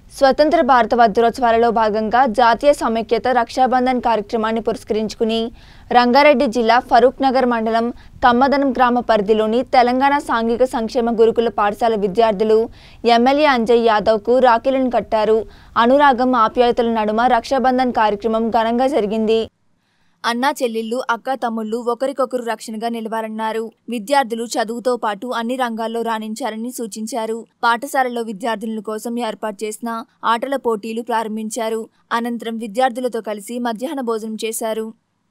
స్వతంత్ర భారత వజ్రోత్సవాలలో భాగంగా జాతీయ సమైక్యత రక్షాబంధన్ కార్యక్రమాన్ని పురస్కరించుకుని రంగారెడ్డి జిల్లా ఫరూక్ నగర్ మండలం కమ్మదనం గ్రామ పరిధిలోని తెలంగాణ సాంఘిక సంక్షేమ గురుకుల పాఠశాల విద్యార్థులు ఎమ్మెల్యే అంజయ్ యాదవ్కు రాఖీలను కట్టారు అనురాగం ఆప్యాయతల నడుమ రక్షాబంధన్ కార్యక్రమం ఘనంగా జరిగింది అన్నా చెల్లెళ్ళు అక్క తమ్ముళ్ళు ఒకరికొకరు రక్షణగా నిలవాలన్నారు విద్యార్థులు చదువుతో పాటు అన్ని రంగాల్లో రాణించారని సూచించారు పాఠశాలలో విద్యార్థుల కోసం ఏర్పాటు చేసిన ఆటల పోటీలు ప్రారంభించారు అనంతరం విద్యార్థులతో కలిసి మధ్యాహ్న భోజనం చేశారు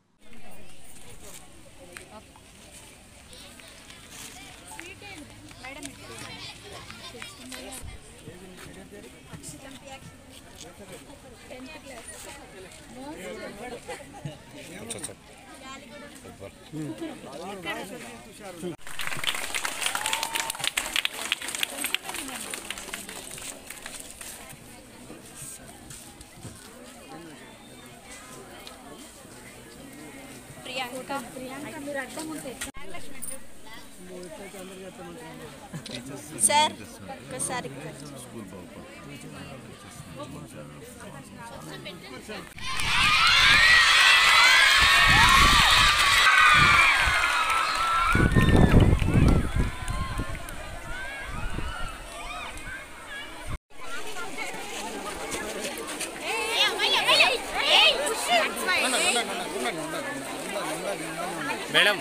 సార్ ఒక్కసారి మేడం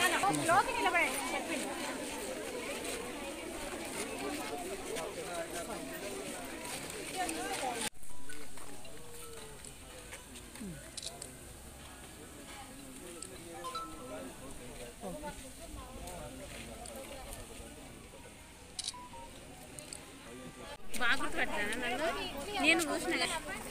బాగా గుర్తుపట్టానా నన్ను నేను చూసిన కదా.